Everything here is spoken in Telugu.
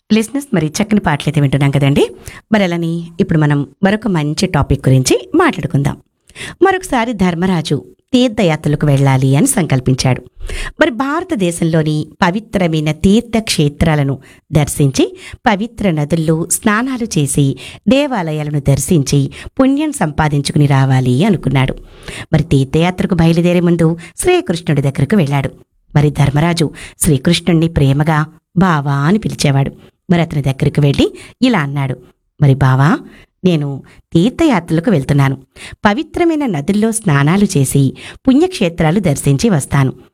లిస్నెస్ మరి చక్కని పాటలు అయితే వింటున్నాం కదండి మరి అలాని ఇప్పుడు మనం మరొక మంచి టాపిక్ గురించి మాట్లాడుకుందాం మరొకసారి ధర్మరాజు తీర్థయాత్రలకు వెళ్ళాలి అని సంకల్పించాడు మరి భారతదేశంలోని పవిత్రమైన తీర్థక్షేత్రాలను దర్శించి పవిత్ర నదుల్లో స్నానాలు చేసి దేవాలయాలను దర్శించి పుణ్యం సంపాదించుకుని రావాలి అనుకున్నాడు మరి తీర్థయాత్రకు బయలుదేరే ముందు శ్రీకృష్ణుడి దగ్గరకు వెళ్ళాడు మరి ధర్మరాజు శ్రీకృష్ణుణ్ణి ప్రేమగా బావా అని పిలిచేవాడు మరి అతని దగ్గరికి వెళ్ళి ఇలా అన్నాడు మరి బావా నేను తీర్థయాత్రలకు వెళ్తున్నాను పవిత్రమైన నదుల్లో స్నానాలు చేసి పుణ్యక్షేత్రాలు దర్శించి వస్తాను